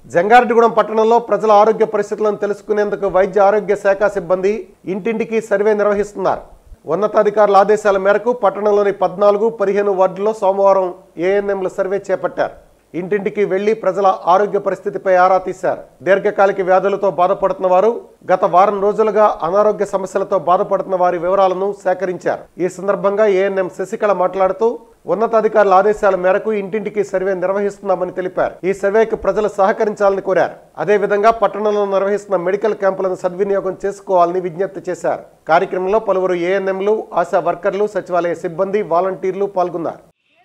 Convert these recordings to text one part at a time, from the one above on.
జంగారెడ్డిగూడెం పట్టణంలో ప్రజల ఆరోగ్య పరిస్థితులను తెలుసుకునేందుకు వైద్య ఆరోగ్య శాఖ సిబ్బంది ఇంటింటికి సర్వే నిర్వహిస్తున్నారు ఉన్నతాధికారుల ఆదేశాల మేరకు పట్టణంలోని పద్నాలుగు పదిహేను వార్డుల్లో సోమవారం ఏఎన్ఎంలు సర్వే చేపట్టారు ఇంటింటికి వెళ్లి ప్రజల ఆరోగ్య పరిస్థితిపై ఆరా తీశారు దీర్ఘకాలిక వ్యాధులతో బాధపడుతున్న వారు గత వారం రోజులుగా అనారోగ్య సమస్యలతో బాధపడుతున్న వారి వివరాలను సేకరించారు ఈ సందర్భంగా ఏఎన్ఎం శశికళ మాట్లాడుతూ ఉన్నతాధికారుల ఆదేశాల మేరకు ఇంటింటికి సర్వే నిర్వహిస్తున్నామని తెలిపారు ఈ సర్వేకి ప్రజలు సహకరించాలని కోరారు అదేవిధంగా పట్టణంలో నిర్వహిస్తున్న మెడికల్ క్యాంపులను సద్వినియోగం చేసుకోవాలని విజ్ఞప్తి చేశారు కార్యక్రమంలో పలువురు ఏఎన్ఎంలు ఆశా వర్కర్లు సచివాలయ సిబ్బంది వాలంటీర్లు పాల్గొన్నారు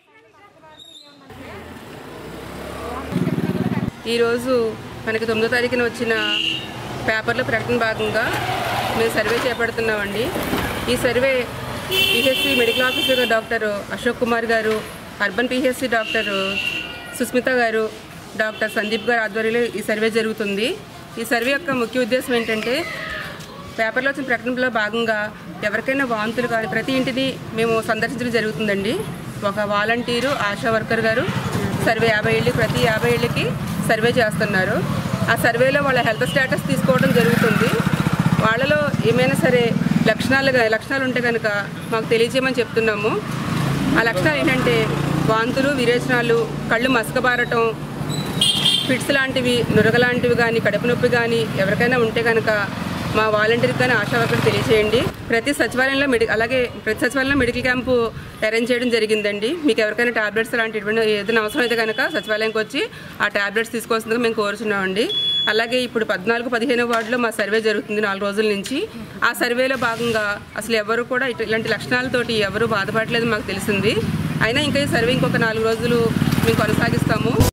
ఈరోజు మనకి తొమ్మిదో తారీఖున వచ్చిన పేపర్లో ప్రకటన భాగంగా మేము సర్వే చేపడుతున్నామండి ఈ survey PHC medical officer doctor Ashok Kumar గారు అర్బన్ పిహెచ్సి డాక్టర్ సుస్మిత గారు డాక్టర్ సందీప్ గారు ఆధ్వర్యంలో ఈ సర్వే జరుగుతుంది ఈ సర్వే యొక్క ముఖ్య ఉద్దేశం ఏంటంటే పేపర్లో వచ్చిన ప్రకటనలో భాగంగా ఎవరికైనా వాంతులు కానీ ప్రతి ఇంటిని మేము సందర్శించడం జరుగుతుందండి ఒక వాలంటీరు ఆశా వర్కర్ గారు సర్వే యాభై ఏళ్ళు ప్రతి యాభై ఏళ్ళకి సర్వే చేస్తున్నారు ఆ సర్వేలో వాళ్ళ హెల్త్ స్టేటస్ తీసుకోవడం జరుగుతుంది వాళ్ళలో ఏమైనా సరే లక్షణాలు గా- లక్షణాలు ఉంటే కనుక మాకు తెలియజేయమని చెప్తున్నాము ఆ లక్షణాలు ఏంటంటే వాంతులు విరేచనాలు కళ్ళు మసకబారటం ఫిట్స్ లాంటివి నురగ లాంటివి కానీ కడుపు నొప్పి కానీ ఎవరికైనా ఉంటే కనుక మా వాలంటీర్కి కానీ ఆశా వర్కర్ తెలియజేయండి ప్రతి సచివాలయంలో మెడి అలాగే ప్రతి సచివాలయంలో మెడికల్ క్యాంపు అరేంజ్ చేయడం జరిగిందండి మీకు ఎవరికైనా టాబ్లెట్స్ లాంటివి ఏదైనా అవసరం అయితే కనుక సచివాలయంకి వచ్చి ఆ టాబ్లెట్స్ తీసుకోవాల్సిందిగా మేము కోరుచున్నామండి అలాగే ఇప్పుడు పద్నాలుగు పదిహేను వార్డులో మా సర్వే జరుగుతుంది నాలుగు రోజుల నుంచి ఆ సర్వేలో భాగంగా అసలు ఎవరు కూడా ఇటు- ఇలాంటి లక్షణాలతోటి ఎవరు బాధపడలేదు మాకు తెలిసింది అయినా ఇంకా ఈ సర్వే ఇంకొక నాలుగు రోజులు మేము కొనసాగిస్తాము